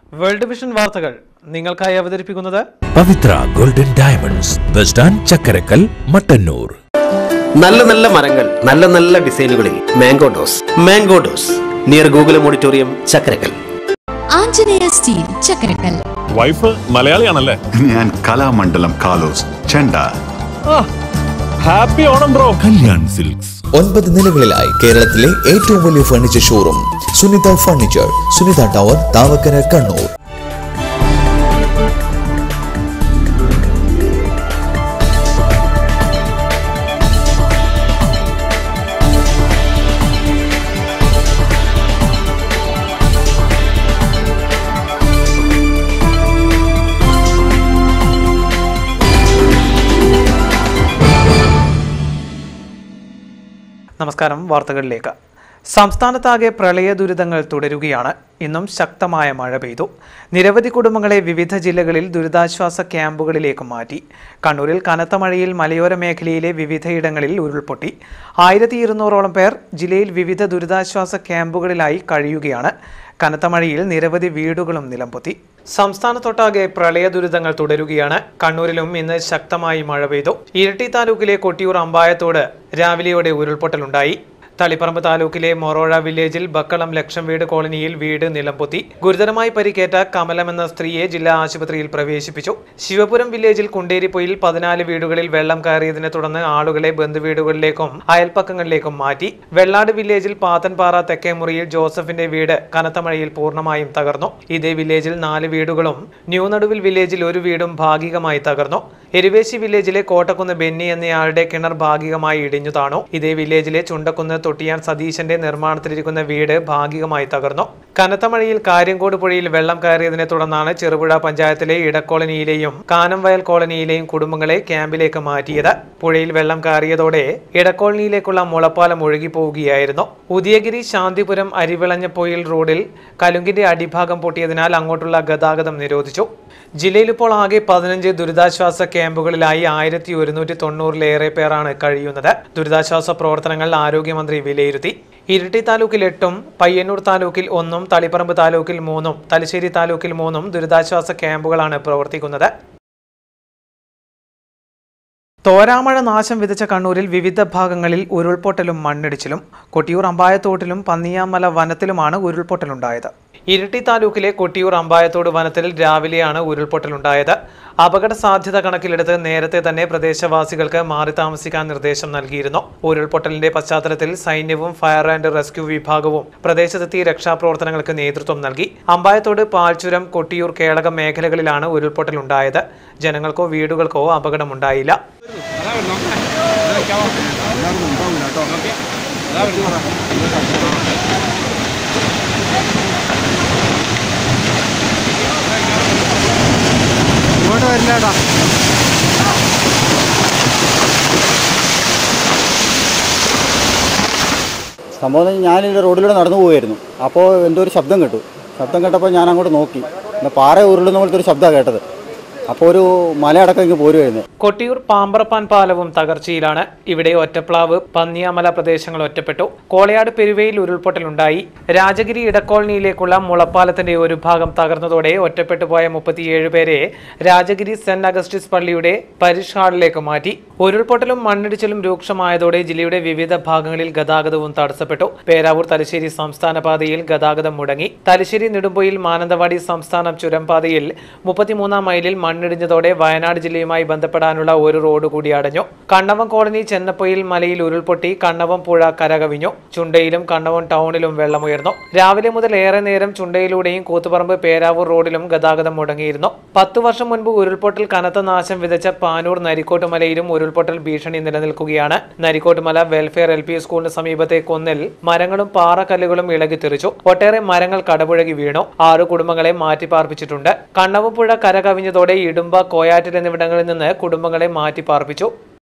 World vision വാർത്തകൾ നിങ്ങൾക്കായി അവതരിപ്പിക്കുന്നത് Pavithra golden diamonds bus stand Chakkarakkal Mattannur നല്ല നല്ല മരങ്ങൾ നല്ല നല്ല ഡിസൈനുകളിൽ മാംഗോ ഡോസ് മാംഗോ ഡോസ് നിയർ ഗൂഗിളും auditorium Chakkarakkal Anjaneya steel Chakkarakkal wife മലയാളിയാണല്ലേ ഞാൻ കലാമണ്ഡലം കാലോസ് ചെണ്ട happy Onam bro Kalyan silks ഒൻപത് നിലകളിലായി കേരളത്തിലെ ഏറ്റവും വലിയ furniture showroom Sunitha furniture Sunitha tower Thavakkara Kannur നമസ്കാരം വാർത്തകളിലേക്ക് സംസ്ഥാനത്താകെ പ്രളയ ദുരിതങ്ങൾ തുടരുകയാണ് ഇന്നും ശക്തമായ മഴ പെയ്തു നിരവധി കുടുംബങ്ങളെ വിവിധ ജില്ലകളിൽ ദുരിതാശ്വാസ ക്യാമ്പുകളിലേക്ക് മാറ്റി കണ്ണൂരിൽ കനത്ത മഴയിൽ മലയോര മേഖലയിലെ വിവിധയിടങ്ങളിൽ ഉരുൾപൊട്ടി ആയിരത്തി ഇരുന്നൂറോളം പേർ ജില്ലയിൽ വിവിധ ദുരിതാശ്വാസ ക്യാമ്പുകളിലായി കഴിയുകയാണ് കനത്ത മഴയിൽ നിരവധി വീടുകളും നിലംപൊത്തി സംസ്ഥാനത്തൊട്ടാകെ പ്രളയ ദുരിതങ്ങൾ തുടരുകയാണ് കണ്ണൂരിലും ഇന്ന് ശക്തമായി മഴ പെയ്തു ഇരട്ടി താലൂക്കിലെ കൊട്ടിയൂർ അമ്പായത്തോട് രാവിലെയോടെ ഉരുൾപൊട്ടലുണ്ടായി തളിപ്പറമ്പ് താലൂക്കിലെ മൊറോഴ വില്ലേജിൽ ബക്കളം ലക്ഷം വീട് കോളനിയിൽ വീട് നിലംപൊത്തി ഗുരുതരമായി പരിക്കേറ്റ കമലം എന്ന സ്ത്രീയെ ജില്ലാ ആശുപത്രിയിൽ പ്രവേശിപ്പിച്ചു ശിവപുരം വില്ലേജിൽ കുണ്ടേരിപ്പൊയിൽ പതിനാല് വീടുകളിൽ വെള്ളം കയറിയതിനെ തുടർന്ന് ആളുകളെ ബന്ധുവീടുകളിലേക്കും അയൽപ്പക്കങ്ങളിലേക്കും മാറ്റി വെള്ളാട് വില്ലേജിൽ പാത്തൻപാറ തെക്കേമുറിയിൽ ജോസഫിന്റെ വീട് കനത്ത മഴയിൽ പൂർണ്ണമായും തകർന്നു ഇതേ വില്ലേജിൽ നാല് വീടുകളും ന്യൂനടുവിൽ വില്ലേജിൽ ഒരു വീടും ഭാഗികമായി തകർന്നു എരുവേശി വില്ലേജിലെ കോട്ടക്കുന്ന് ബെന്നി എന്നയാളുടെ കിണർ ഭാഗികമായി ഇടിഞ്ഞു താണു ഇതേ വില്ലേജിലെ ചുണ്ടക്കുന്ന് തൊട്ടിയാൻ സതീശന്റെ നിർമ്മാണത്തിലിരിക്കുന്ന വീട് ഭാഗികമായി തകർന്നു കനത്ത മഴയിൽ കാര്യങ്കോട് പുഴയിൽ വെള്ളം കയറിയതിനെ തുടർന്നാണ് ചെറുപുഴ പഞ്ചായത്തിലെ ഇടക്കോളനിയിലെയും കാനംവയൽ കോളനിയിലെയും കുടുംബങ്ങളെ ക്യാമ്പിലേക്ക് മാറ്റിയത് പുഴയിൽ വെള്ളം കയറിയതോടെ ഇടക്കോളനിയിലേക്കുള്ള മുളപ്പാലം ഒഴുകിപ്പോവുകയായിരുന്നു ഉദയഗിരി ശാന്തിപുരം അരിവിളഞ്ഞപ്പൊയിൽ റോഡിൽ കലുങ്കിന്റെ അടിഭാഗം പൊട്ടിയതിനാൽ അങ്ങോട്ടുള്ള ഗതാഗതം നിരോധിച്ചു ജില്ലയിൽ ഇപ്പോൾ ആകെ പതിനഞ്ച് ദുരിതാശ്വാസ ക്യാമ്പുകളിലായി ആയിരത്തി ഒരുന്നൂറ്റി തൊണ്ണൂറിലേറെ പേരാണ് കഴിയുന്നത് ദുരിതാശ്വാസ പ്രവർത്തനങ്ങൾ ആരോഗ്യമന്ത്രി വിലയിരുത്തി ഇരിട്ടി താലൂക്കിൽ എട്ടും പയ്യന്നൂർ താലൂക്കിൽ ഒന്നും തളിപ്പറമ്പ് താലൂക്കിൽ മൂന്നും തലശ്ശേരി താലൂക്കിൽ മൂന്നും ദുരിതാശ്വാസ ക്യാമ്പുകളാണ് പ്രവർത്തിക്കുന്നത് തോരാമഴ നാശം വിതച്ച കണ്ണൂരിൽ വിവിധ ഭാഗങ്ങളിൽ ഉരുൾപൊട്ടലും മണ്ണിടിച്ചിലും കൊട്ടിയൂർ അമ്പായത്തോട്ടിലും പന്നിയാമല വനത്തിലുമാണ് ഉരുൾപൊട്ടലുണ്ടായത് ഇരിട്ടി താലൂക്കിലെ കൊട്ടിയൂർ അമ്പായത്തോട് വനത്തിൽ രാവിലെയാണ് ഉരുൾപൊട്ടലുണ്ടായത് അപകട സാധ്യത കണക്കിലെടുത്ത് നേരത്തെ തന്നെ പ്രദേശവാസികൾക്ക് മാറി താമസിക്കാൻ നിർദ്ദേശം നൽകിയിരുന്നു ഉരുൾപൊട്ടലിന്റെ പശ്ചാത്തലത്തിൽ സൈന്യവും ഫയർ ആൻഡ് റെസ്ക്യൂ വിഭാഗവും പ്രദേശത്തെത്തി രക്ഷാപ്രവർത്തനങ്ങൾക്ക് നേതൃത്വം നൽകി അമ്പായത്തോട് പാൽച്ചുരം കൊട്ടിയൂർ കേളകം മേഖലകളിലാണ് ഉരുൾപൊട്ടലുണ്ടായത് ജനങ്ങൾക്കോ വീടുകൾക്കോ അപകടമുണ്ടായില്ല സംഭവം എന്ന് വെച്ചാൽ ഞാൻ ഈ റോഡിലൂടെ നടന്നു പോവുമായിരുന്നു അപ്പോൾ എന്തോ ഒരു ശബ്ദം കേട്ടു ശബ്ദം കേട്ടപ്പോൾ ഞാൻ അങ്ങോട്ട് നോക്കി പിന്നെ പാറ ഉരുളുന്ന പോലത്തെ ഒരു ശബ്ദമാണ് കേട്ടത് അപ്പോൾ ഒരു മലയടക്കം ഇങ്ങ് പോരുമായിരുന്നു കൊട്ടിയൂർ പാമ്പറപ്പാൻ പാലവും തകർച്ചയിലാണ് ഇവിടെ ഒറ്റപ്ലാവ് പന്നിയാമല പ്രദേശങ്ങൾ ഒറ്റപ്പെട്ടു കോളയാട് പെരുവയിൽ ഉരുൾപൊട്ടലുണ്ടായി രാജഗിരി ഇടക്കോളനിയിലേക്കുള്ള മുളപ്പാലത്തിന്റെ ഒരു ഭാഗം തകർന്നതോടെ ഒറ്റപ്പെട്ടു പോയ മുപ്പത്തിയേഴ് പേരെ രാജഗിരി സെന്റ് അഗസ്റ്റിസ് പള്ളിയുടെ പരിഷ് ഹാളിലേക്ക് മാറ്റി ഉരുൾപൊട്ടലും മണ്ണിടിച്ചിലും രൂക്ഷമായതോടെ ജില്ലയുടെ വിവിധ ഭാഗങ്ങളിൽ ഗതാഗതവും തടസ്സപ്പെട്ടു പേരാവൂർ തലശ്ശേരി സംസ്ഥാന പാതയിൽ ഗതാഗതം മുടങ്ങി തലശ്ശേരി നെടുമ്പൊയിൽ മാനന്തവാടി സംസ്ഥാന ചുരംപാതയിൽ മുപ്പത്തിമൂന്നാം മൈലിൽ മണ്ണിടിഞ്ഞതോടെ വയനാട് ജില്ലയുമായി ബന്ധപ്പെടാനുള്ള ഒരു റോഡ് കൂടി അടഞ്ഞു കണ്ണവം കോളനി ചെന്നപ്പൊയിൽ മലയിൽ ഉരുൾപൊട്ടി കണ്ണവം പുഴ കരകവിഞ്ഞു ചുണ്ടയിലും കണ്ണവം ടൗണിലും വെള്ളമുയർന്നു രാവിലെ മുതൽ ഏറെ നേരം ചുണ്ടയിലൂടെയും കൂത്തുപറമ്പ് പേരാവൂർ റോഡിലും ഗതാഗതം മുടങ്ങിയിരുന്നു പത്തു വർഷം മുൻപ് ഉരുൾപൊട്ടൽ കനത്ത നാശം വിതച്ച പാനൂർ നരിക്കോട്ട് മലയിലും ഉരുൾപൊട്ടൽ ഭീഷണി നിലനിൽക്കുകയാണ് നരിക്കോട്ട് മല വെൽഫെയർ എൽ പി സ്കൂളിന് സമീപത്തെ കുന്നിൽ മരങ്ങളും പാറക്കല്ലുകളും ഇളകിത്തെറിച്ചു ഒട്ടേറെ മരങ്ങൾ കടപുഴകി വീണു ആറു കുടുംബങ്ങളെ മാറ്റിപ്പാർപ്പിച്ചിട്ടുണ്ട് കണ്ണവപ്പുഴ കരകവിഞ്ഞതോടെ ഇടുമ്പ കോയാറ്റിൽ എന്നിവിടങ്ങളിൽ നിന്ന് കുടുംബങ്ങളെ മാറ്റിപ്പാർപ്പിച്ചു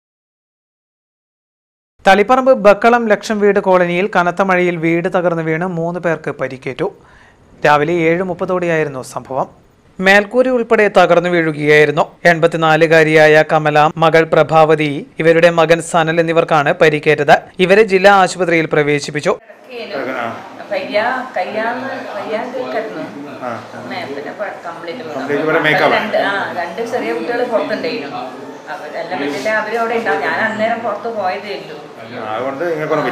തളിപ്പറമ്പ് ബക്കളം ലക്ഷം വീട് കോളനിയിൽ കനത്ത മഴയിൽ വീട് തകർന്നു വീണ് മൂന്ന് പേർക്ക് പരിക്കേറ്റു രാവിലെ ഏഴ് മുപ്പതോടെയായിരുന്നു സംഭവം മേൽക്കൂര ഉൾപ്പെടെ തകർന്നു വീഴുകയായിരുന്നു എൺപത്തിനാലുകാരിയായ കമല മകൾ പ്രഭാവതി ഇവരുടെ മകൻ സനൽ എന്നിവർക്കാണ് പരിക്കേറ്റത് ഇവരെ ജില്ലാ ആശുപത്രിയിൽ പ്രവേശിപ്പിച്ചു പയ്യ കയ്യാന്ന് കയ്യാണ്ട് കിടന്നു പിന്നെ കംപ്ലീറ്റ് Complete ഇവിടെ make up ആ? രണ്ട് ആ രണ്ട് ചെറിയ കുട്ടികൾ പുറത്തുണ്ടായിരുന്നു അവരെല്ലാം പറ്റില്ല അവരും അവിടെ ഉണ്ടാവും ഞാൻ അന്നേരം പുറത്ത് പോയതേ ഉള്ളൂ അതുകൊണ്ട് നിങ്ങൾക്കൊന്നും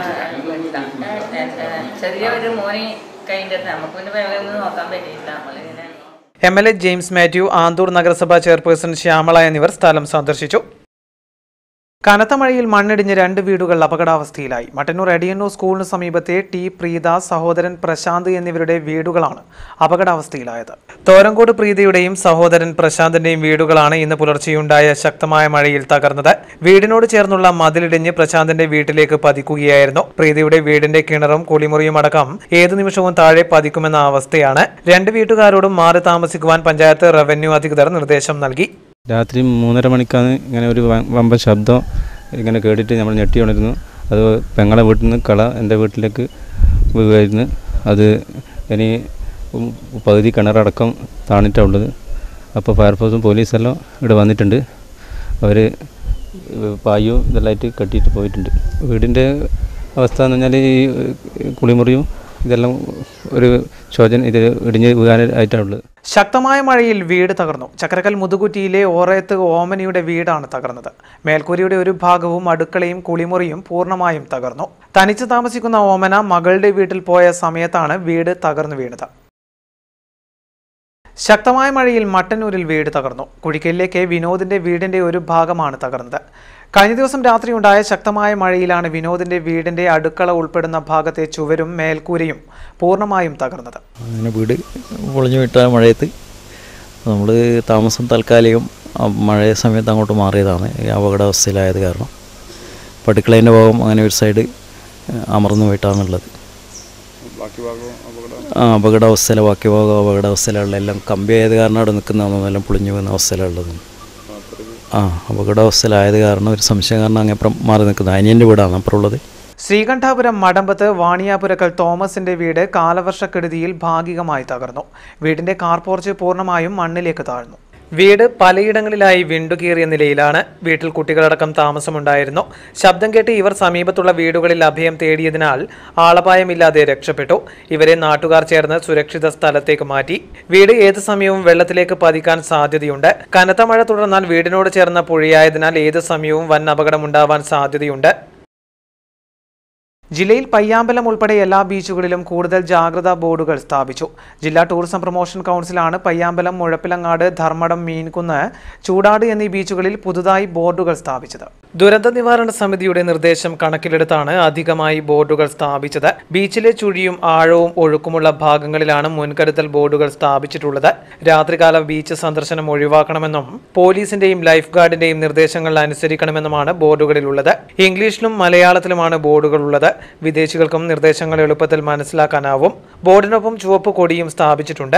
ചെറിയ ഒരു മോനെ കഴിഞ്ഞിട്ട് നമുക്ക് പിന്നെ വേറെ ഒന്നും നോക്കാൻ പറ്റിയില്ല നമ്മളിങ്ങനെ M L A James Mathew Anthoor നഗരസഭാ ചെയർപേഴ്സൺ ശ്യാമള എന്നിവർ സ്ഥലം സന്ദർശിച്ചു കനത്ത മഴയിൽ മണ്ണിടിഞ്ഞ് രണ്ട് വീടുകൾ അപകടാവസ്ഥയിലായി മട്ടന്നൂർ എടിയന്നൂർ സ്കൂളിന് സമീപത്തെ ടി പ്രീത സഹോദരൻ പ്രശാന്ത് എന്നിവരുടെ വീടുകളാണ് അപകടാവസ്ഥയിലായത് തോരങ്കോട് പ്രീതയുടെയും സഹോദരൻ പ്രശാന്തിന്റെയും വീടുകളാണ് ഇന്ന് പുലർച്ചെയുണ്ടായ ശക്തമായ മഴയിൽ തകർന്നത് വീടിനോട് ചേർന്നുള്ള മതിലിടിഞ്ഞ് പ്രശാന്തിന്റെ വീട്ടിലേക്ക് പതിക്കുകയായിരുന്നു പ്രീതയുടെ വീടിന്റെ കിണറും കുളിമുറിയും അടക്കം ഏതു നിമിഷവും താഴെ പതിക്കുമെന്ന അവസ്ഥയാണ് രണ്ട് വീട്ടുകാരോടും മാറി താമസിക്കുവാൻ പഞ്ചായത്ത് റവന്യൂ അധികൃതർ നിർദ്ദേശം നൽകി രാത്രി മൂന്നര മണിക്കാണ് ഇങ്ങനെ ഒരു വ- വമ്പൻ ശബ്ദം ഇങ്ങനെ കേട്ടിട്ട് നമ്മൾ ഞെട്ടി ഉണരുന്നു അത് പെങ്ങളെ വീട്ടിൽ നിന്ന് കള എൻ്റെ വീട്ടിലേക്ക് വീഴുമായിരുന്നു അത് ഇനി ഉം പകുതി കിണറടക്കം താണിട്ടാണ് ഉള്ളത് അപ്പോൾ ഫയർഫോഴ്സും പോലീസെല്ലാം ഇവിടെ വന്നിട്ടുണ്ട് അവർ പായും ഇതെല്ലാമായിട്ട് കെട്ടിയിട്ട് പോയിട്ടുണ്ട് വീടിൻ്റെ അവസ്ഥ എന്ന് പറഞ്ഞാൽ ഈ കുളിമുറിയും ഇതെല്ലാം ഒരു ശോചന ഇത് ഇടിഞ്ഞ് വീഴാനായിട്ടാണുള്ളത് ശക്തമായ മഴയിൽ വീട് തകർന്നു ചക്രക്കൽ മുതുകുറ്റിയിലെ ഓറയത്ത് ഓമനിയുടെ വീടാണ് തകർന്നത് മേൽക്കൂരയുടെ ഒരു ഭാഗവും അടുക്കളയും കുളിമുറിയും പൂർണ്ണമായും തകർന്നു തനിച്ച് താമസിക്കുന്ന ഓമന മകളുടെ വീട്ടിൽ പോയ സമയത്താണ് വീട് തകർന്നു വീണത് ശക്തമായ മഴയിൽ മട്ടന്നൂരിൽ വീട് തകർന്നു കുഴിക്കലിലെ കെ വിനോദിന്റെ വീടിന്റെ ഒരു ഭാഗമാണ് തകർന്നത് കഴിഞ്ഞ ദിവസം രാത്രിയുണ്ടായ ശക്തമായ മഴയിലാണ് വിനോദിന്റെ വീടിന്റെ അടുക്കള ഉൾപ്പെടുന്ന ഭാഗത്തെ ചുവരും മേൽക്കൂരയും പൂർണ്ണമായും തകർന്നത് അങ്ങനെ വീട് പൊളിഞ്ഞു വിട്ട മഴയത്ത് നമ്മൾ താമസം താൽക്കാലികം ആ മഴ സമയത്ത് അങ്ങോട്ട് മാറിയതാണ് ഈ അപകടാവസ്ഥയിലായത് കാരണം അപ്പോൾ അടുക്കളേൻ്റെ ഭാഗം അങ്ങനെ ഒരു സൈഡ് അമർന്നു പോയിട്ടാണുള്ളത് ആ അപകടാവസ്ഥയിലെ ബാക്കി ഭാഗം അപകടാവസ്ഥയിലുള്ള എല്ലാം കമ്പി ആയത് കാരണം അവിടെ നിൽക്കുന്നതൊന്നും എല്ലാം പൊളിഞ്ഞു പോകുന്ന അവസ്ഥയിലുള്ളത് ആ അപകടാവസ്ഥയിലായത് കാരണം ഒരു സംശയം കാരണം അങ്ങനെ അപ്പുറം മാറി നിൽക്കുന്നത് അനിയൻ്റെ വീടാണ് അപ്പുറം ഉള്ളത് ശ്രീകണ്ഠാപുരം മടമ്പത്ത് വാണിയാപുരക്കൽ തോമസിന്റെ വീട് കാലവർഷക്കെടുതിയിൽ ഭാഗികമായി തകർന്നു വീടിന്റെ കാർപോർച്ച് പൂർണ്ണമായും മണ്ണിലേക്ക് താഴ്ന്നു വീട് പലയിടങ്ങളിലായി വിണ്ടുകീറിയ നിലയിലാണ് വീട്ടിൽ കുട്ടികളടക്കം താമസമുണ്ടായിരുന്നു ശബ്ദം കേട്ട് ഇവർ സമീപത്തുള്ള വീടുകളിൽ അഭയം തേടിയതിനാൽ ആളപായമില്ലാതെ രക്ഷപ്പെട്ടു ഇവരെ നാട്ടുകാർ ചേർന്ന് സുരക്ഷിത സ്ഥലത്തേക്ക് മാറ്റി വീട് ഏത് സമയവും വെള്ളത്തിലേക്ക് പതിക്കാൻ സാധ്യതയുണ്ട് കനത്ത മഴ തുടർന്നാൽ വീടിനോട് ചേർന്ന പുഴയായതിനാൽ ഏത് സമയവും വൻ അപകടമുണ്ടാവാൻ സാധ്യതയുണ്ട് ജില്ലയിൽ പയ്യാമ്പലം ഉൾപ്പെടെ എല്ലാ ബീച്ചുകളിലും കൂടുതൽ ജാഗ്രതാ ബോർഡുകൾ സ്ഥാപിച്ചു ജില്ലാ ടൂറിസം പ്രൊമോഷൻ കൗൺസിലാണ് പയ്യാമ്പലം മുഴപ്പിലങ്ങാട് ധർമ്മടം മീൻകുന്ന് ചൂടാട് എന്നീ ബീച്ചുകളിൽ പുതുതായി ബോർഡുകൾ സ്ഥാപിച്ചത് ദുരന്ത നിവാരണ സമിതിയുടെ നിർദ്ദേശം കണക്കിലെടുത്താണ് അധികമായി ബോർഡുകൾ സ്ഥാപിച്ചത് ബീച്ചിലെ ചുഴിയും ആഴവും ഒഴുക്കുമുള്ള ഭാഗങ്ങളിലാണ് മുൻകരുതൽ ബോർഡുകൾ സ്ഥാപിച്ചിട്ടുള്ളത് രാത്രികാല ബീച്ച് സന്ദർശനം ഒഴിവാക്കണമെന്നും പോലീസിന്റെയും ലൈഫ് ഗാർഡിന്റെയും നിർദ്ദേശങ്ങൾ അനുസരിക്കണമെന്നുമാണ് ബോർഡുകളിലുള്ളത് ഇംഗ്ലീഷിലും മലയാളത്തിലുമാണ് ബോർഡുകൾ ഉള്ളത് വിദേശികൾക്കും നിർദ്ദേശങ്ങൾ എളുപ്പത്തിൽ മനസ്സിലാക്കാനാവും ബോർഡിനൊപ്പം ചുവപ്പ് കൊടിയും സ്ഥാപിച്ചിട്ടുണ്ട്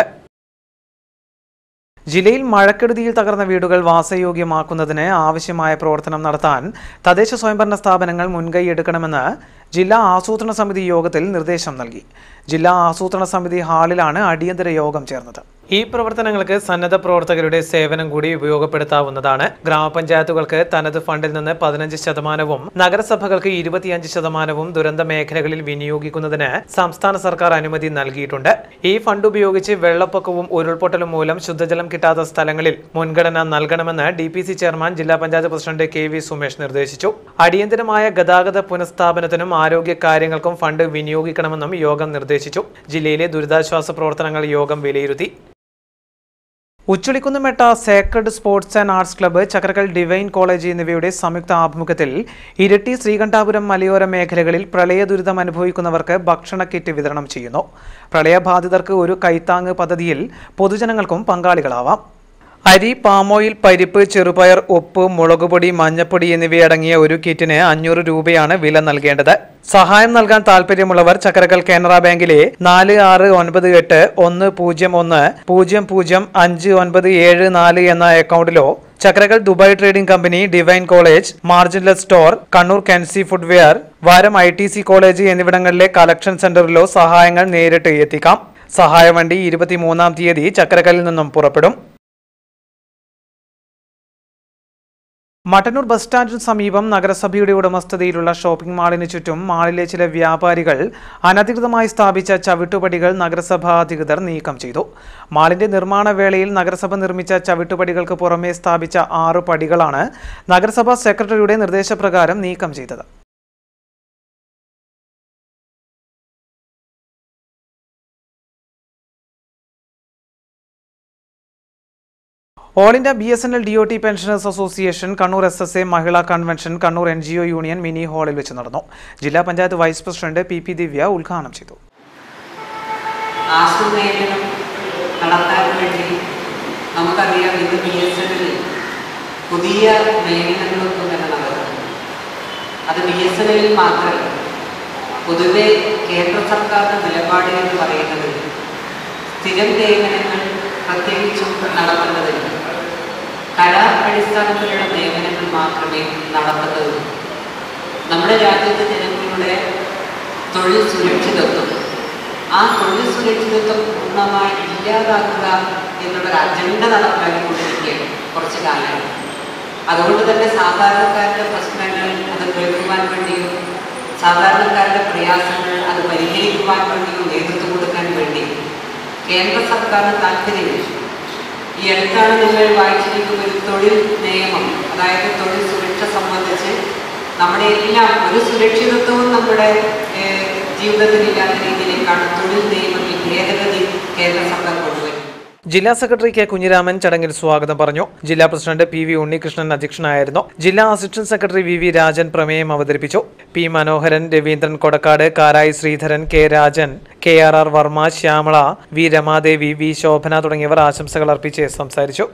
ജില്ലയിൽ മഴക്കെടുതിയിൽ തകർന്ന വീടുകൾ വാസയോഗ്യമാക്കുന്നതിന് ആവശ്യമായ പ്രവർത്തനം നടത്താൻ തദ്ദേശ സ്വയംഭരണ സ്ഥാപനങ്ങൾ മുൻകൈയെടുക്കണമെന്ന് ജില്ലാ ആസൂത്രണ സമിതി യോഗത്തിൽ നിർദ്ദേശം നൽകി ജില്ലാ ആസൂത്രണ സമിതി ഹാളിലാണ് അടിയന്തര യോഗം ചേർന്നത് ഈ പ്രവർത്തനങ്ങൾക്ക് സന്നദ്ധ പ്രവർത്തകരുടെ സേവനം കൂടി ഉപയോഗപ്പെടുത്താവുന്നതാണ് ഗ്രാമപഞ്ചായത്തുകൾക്ക് തനത് ഫണ്ടിൽ നിന്ന് പതിനഞ്ച് ശതമാനവും നഗരസഭകൾക്ക് ഇരുപത്തിയഞ്ച് ശതമാനവും ദുരന്ത മേഖലകളിൽ വിനിയോഗിക്കുന്നതിന് സംസ്ഥാന സർക്കാർ അനുമതി നൽകിയിട്ടുണ്ട് ഈ ഫണ്ട് ഉപയോഗിച്ച് വെള്ളപ്പൊക്കവും ഉരുൾപൊട്ടലും മൂലം ശുദ്ധജലം കിട്ടാത്ത സ്ഥലങ്ങളിൽ മുൻഗണന നൽകണമെന്ന് ഡി പി സി ചെയർമാൻ ജില്ലാ panchayat president K V Sumesh നിർദ്ദേശിച്ചു അടിയന്തരമായ ഗതാഗത പുനഃസ്ഥാപനത്തിനും ആരോഗ്യ കാര്യങ്ങൾക്കും ഫണ്ട് വിനിയോഗിക്കണമെന്നും യോഗം നിർദ്ദേശിച്ചു ജില്ലയിലെ ദുരിതാശ്വാസ പ്രവർത്തനങ്ങൾ യോഗം വിലയിരുത്തി ഉച്ചുളിക്കുന്നുമെട്ട sacred sports and arts club Chakkarakkal divine college എന്നിവയുടെ സംയുക്ത ആഭിമുഖ്യത്തിൽ ഇരട്ടി ശ്രീകണ്ഠാപുരം മലയോര മേഖലകളിൽ പ്രളയ ദുരിതം അനുഭവിക്കുന്നവർക്ക് ഭക്ഷണ കിറ്റ് വിതരണം ചെയ്യുന്നു പ്രളയബാധിതർക്ക് ഒരു കൈത്താങ്ങ് പദ്ധതിയിൽ പൊതുജനങ്ങൾക്കും പങ്കാളികളാവാം അരി പാമോയിൽ പരിപ്പ് ചെറുപയർ ഉപ്പ് മുളകുപൊടി മഞ്ഞപ്പൊടി എന്നിവയടങ്ങിയ ഒരു കിറ്റിന് അഞ്ഞൂറ് രൂപയാണ് വില നൽകേണ്ടത് സഹായം നൽകാൻ താല്പര്യമുള്ളവർ ചക്കരക്കൽ കാനറ ബാങ്കിലെ നാല് ആറ് ഒൻപത് എട്ട് ഒന്ന് പൂജ്യം ഒന്ന് പൂജ്യം പൂജ്യം അഞ്ച് ഒൻപത് ഏഴ് നാല് എന്ന അക്കൗണ്ടിലോ Chakkarakkal Dubai trading company divine college marginless store Kannur കെൻസി footwear Varam I T C college എന്നിവിടങ്ങളിലെ കളക്ഷൻ സെന്ററിലോ സഹായങ്ങൾ നേരിട്ട് എത്തിക്കാം സഹായവണ്ടി ഇരുപത്തിമൂന്നാം തീയതി ചക്രക്കലിൽ നിന്നും പുറപ്പെടും മട്ടന്നൂർ ബസ് സ്റ്റാൻഡിന് സമീപം നഗരസഭയുടെ ഉടമസ്ഥതയിലുള്ള ഷോപ്പിംഗ് മാളിന് ചുറ്റും മാളിലെ ചില വ്യാപാരികൾ അനധികൃതമായി സ്ഥാപിച്ച ചവിട്ടുപടികൾ നഗരസഭാ അധികൃതർ നീക്കം ചെയ്തു മാളിന്റെ നിർമ്മാണ വേളയിൽ നഗരസഭ നിർമ്മിച്ച ചവിട്ടുപടികൾക്ക് പുറമെ സ്ഥാപിച്ച ആറ് പടികളാണ് നഗരസഭാ സെക്രട്ടറിയുടെ നിർദ്ദേശപ്രകാരം നീക്കം ചെയ്തത് all India B S N L D O T pensioners association Kannur S S A മഹിളാ convention Kannur N G O union mini ഹാളിൽ വെച്ച് നടന്നു ജില്ലാ panchayat vice president P P Divya ഉദ്ഘാടനം ചെയ്തു ആശുപേഖനം നടത്താൻ വേണ്ടി നമുക്കറിയാം ഇത് ബി എസ് എന്നിൽ പുതിയ മേഖലകളൊന്നും തന്നെ നടക്കുന്നു അത് ബി എസ് എന്നിൽ മാത്രമല്ല പൊതുവെ കേന്ദ്ര സർക്കാരിൻ്റെ നിലപാട് എന്ന് പറയുന്നത് സ്ഥിരം നിയമനങ്ങൾ പ്രത്യേകിച്ചും നടത്തേണ്ടതില്ല കരാർ അടിസ്ഥാനത്തിലുള്ള നിയമനങ്ങൾ മാത്രമേ നടത്തേണ്ടതുള്ളൂ നമ്മുടെ രാജ്യത്തെ ജനങ്ങളുടെ തൊഴിൽ സുരക്ഷിതത്വം ആ തൊഴിൽ സുരക്ഷിതത്വം പൂർണ്ണമായി ഇല്ലാതാക്കുക എന്നുള്ളൊരു അജണ്ട നടപ്പിലാക്കിക്കൊണ്ടിരിക്കുകയാണ് കുറച്ച് കാലമായി അതുകൊണ്ട് തന്നെ സാധാരണക്കാരുടെ പ്രശ്നങ്ങൾ അത് കേൾക്കുവാൻ വേണ്ടിയും സാധാരണക്കാരുടെ പ്രയാസങ്ങൾ അത് പരിഹരിക്കുവാൻ വേണ്ടിയും നേതൃത്വം കൊടുക്കാൻ വേണ്ടി കേന്ദ്ര സർക്കാരിന് താല്പര്യമില്ല ഈ അടുത്താണ് നിങ്ങൾ വായിച്ചിരിക്കുന്ന ഒരു തൊഴിൽ നിയമം അതായത് തൊഴിൽ സുരക്ഷ സംബന്ധിച്ച് നമ്മുടെ എല്ലാം ഒരു സുരക്ഷിതത്വവും നമ്മുടെ ഏഹ്, ജീവിതത്തിലില്ലാത്ത രീതിയിലേക്കാണ് തൊഴിൽ നിയമത്തിൽ ഭേദഗതി കേന്ദ്ര സർക്കാർ കൊണ്ടുവരുന്നത് ജില്ലാ സെക്രട്ടറി കെ കുഞ്ഞിരാമൻ ചടങ്ങിൽ സ്വാഗതം പറഞ്ഞു ജില്ലാ പ്രസിഡന്റ് പി വി ഉണ്ണികൃഷ്ണൻ അധ്യക്ഷനായിരുന്നു ജില്ലാ assistant secretary V V Rajan പ്രമേയം അവതരിപ്പിച്ചു P Manoharan Raveendran Kodakkad Karayi Sreedharan K Rajan K R R Varma Shyamala V Ramadevi V Shobhana തുടങ്ങിയവർ ആശംസകൾ അർപ്പിച്ച് സംസാരിച്ചു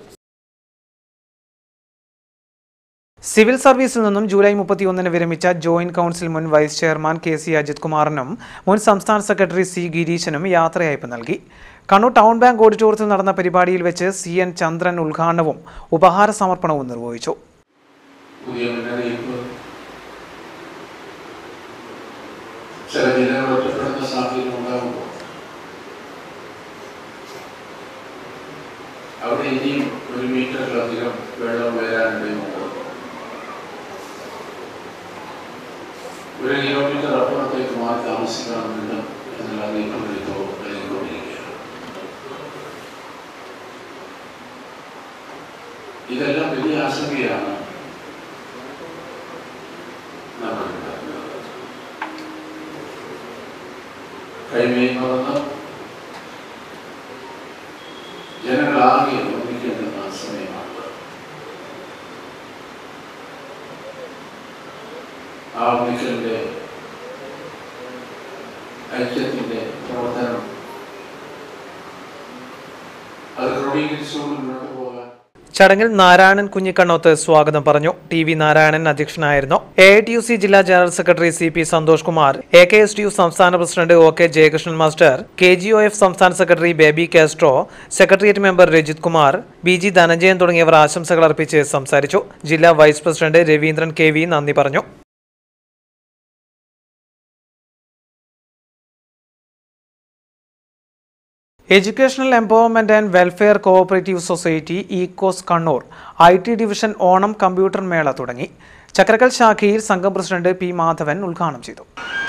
സിവിൽ സർവീസിൽ നിന്നും ജൂലൈ മുപ്പത്തിയൊന്നിന് വിരമിച്ച ജോയിന്റ് കൗൺസിൽ മുൻ vice chairman K C Ajith കുമാറിനും മുൻ സംസ്ഥാന സെക്രട്ടറി സി ഗിരീശനും യാത്രയയപ്പ് നൽകി കണ്ണൂർ ടൗൺ ബാങ്ക് ഓഡിറ്റോറിയത്തിൽ നടന്ന പരിപാടിയിൽ വെച്ച് സി എൻ ചന്ദ്രൻ ഉദ്ഘാടനവും ഉപഹാര സമർപ്പണവും നിർവഹിച്ചു പുതിയ മുന്നറിയിപ്പ് ചില ജില്ലകൾ ഒറ്റപ്പെടുന്ന സാഹചര്യം ഉണ്ടാകുമ്പോൾ അവിടെ ഇനിയും ഒരു മീറ്ററിലധികം വെള്ളം വരാനിടയുണ്ട് ഒരു കിലോമീറ്റർ അപ്പുറത്തേക്ക് മാറി താമസിക്കണമെന്ന് എന്നുള്ള അറിയിപ്പുകൾ ഇപ്പോൾ നൽകിക്കൊണ്ടിരിക്കുകയാണ് ഇതെല്ലാം വലിയ ആശങ്കയാണ് നമ്മൾ ഉണ്ടാക്കുന്നത് കൈമേൽ മറന്ന് ജനങ്ങളാകെ ഒന്നിക്കേണ്ടുന്ന സമയമാണ് ആ ഒന്നിക്കലിന്റെ ഐക്യത്തിന്റെ പ്രവർത്തനം അത് ക്രോഡീകരിച്ചുകൊണ്ട് മുന്നോട്ട് പോകാൻ ചടങ്ങിൽ നാരായണൻ കുഞ്ഞിക്കണ്ണോത്ത് സ്വാഗതം പറഞ്ഞു ടി വി നാരായണൻ അധ്യക്ഷനായിരുന്നു A I T U C ജില്ലാ general secretary C P Santhosh Kumar A K S T U സംസ്ഥാന president O K Jayakrishnan master K G O F സംസ്ഥാന secretary Baby Castro secretariat member Rajith Kumar B G Dhananjayan തുടങ്ങിയവർ ആശംസകൾ അർപ്പിച്ച് സംസാരിച്ചു ജില്ലാ vice president Raveendran K V നന്ദി പറഞ്ഞു educational empowerment and welfare cooperative society ഈക്കോസ് Kannur I T division Onam computer മേള തുടങ്ങി ചക്രക്കൽ ശാഖയിൽ സംഘം പ്രസിഡന്റ് പി മാധവൻ ഉദ്ഘാടനം ചെയ്തു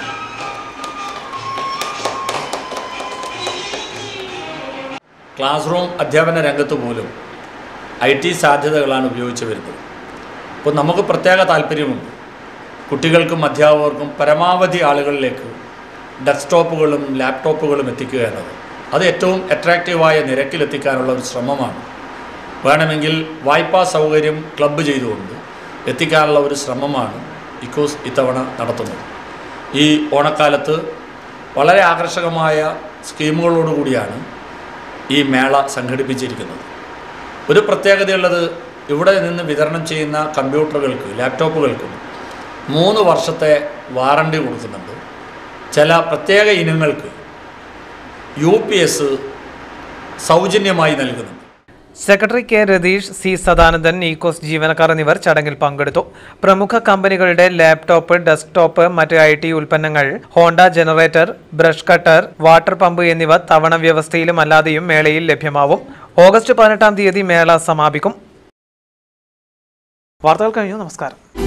ക്ലാസ് റൂം അധ്യാപന രംഗത്ത് പോലും ഐ ടി സാധ്യതകളാണ് ഉപയോഗിച്ച് വരുന്നത് അപ്പോൾ നമുക്ക് പ്രത്യേക താല്പര്യമുണ്ട് കുട്ടികൾക്കും അധ്യാപകർക്കും പരമാവധി ആളുകളിലേക്ക് ഡെസ്ക്ടോപ്പുകളും ലാപ്ടോപ്പുകളും എത്തിക്കുക എന്നത് അത് ഏറ്റവും അട്രാക്റ്റീവായ നിരക്കിലെത്തിക്കാനുള്ള ഒരു ശ്രമമാണ് വേണമെങ്കിൽ വായ്പാ സൗകര്യം ക്ലബ്ബ് ചെയ്തുകൊണ്ട് എത്തിക്കാനുള്ള ഒരു ശ്രമമാണ് ഇക്കോസ് ഇത്തവണ നടത്തുന്നത് ഈ ഓണക്കാലത്ത് വളരെ ആകർഷകമായ സ്കീമുകളോടുകൂടിയാണ് ഈ മേള സംഘടിപ്പിച്ചിരിക്കുന്നത് ഒരു പ്രത്യേകതയുള്ളത് ഇവിടെ നിന്ന് വിതരണം ചെയ്യുന്ന കമ്പ്യൂട്ടറുകൾക്ക് ലാപ്ടോപ്പുകൾക്ക് മൂന്ന് വർഷത്തെ വാറണ്ടി കൊടുക്കുന്നുണ്ട് ചില പ്രത്യേക ഇനങ്ങൾക്ക് യു പി എസ് സൗജന്യമായി നൽകുന്നുണ്ട് secretary K Ratheesh C Sadanandan ഈക്കോസ് ജീവനക്കാർ എന്നിവർ ചടങ്ങിൽ പങ്കെടുത്തു പ്രമുഖ കമ്പനികളുടെ ലാപ്ടോപ്പ് ഡെസ്ക്ടോപ്പ് മറ്റ് ഐ ടി ഉൽപ്പന്നങ്ങൾ Honda generator brush cutter water pump എന്നിവ തവണ വ്യവസ്ഥയിലും അല്ലാതെയും മേളയിൽ ലഭ്യമാവും ഓഗസ്റ്റ് പതിനെട്ടാം തീയതി മേള സമാപിക്കും വാർത്തകൾ കഴിഞ്ഞു നമസ്കാരം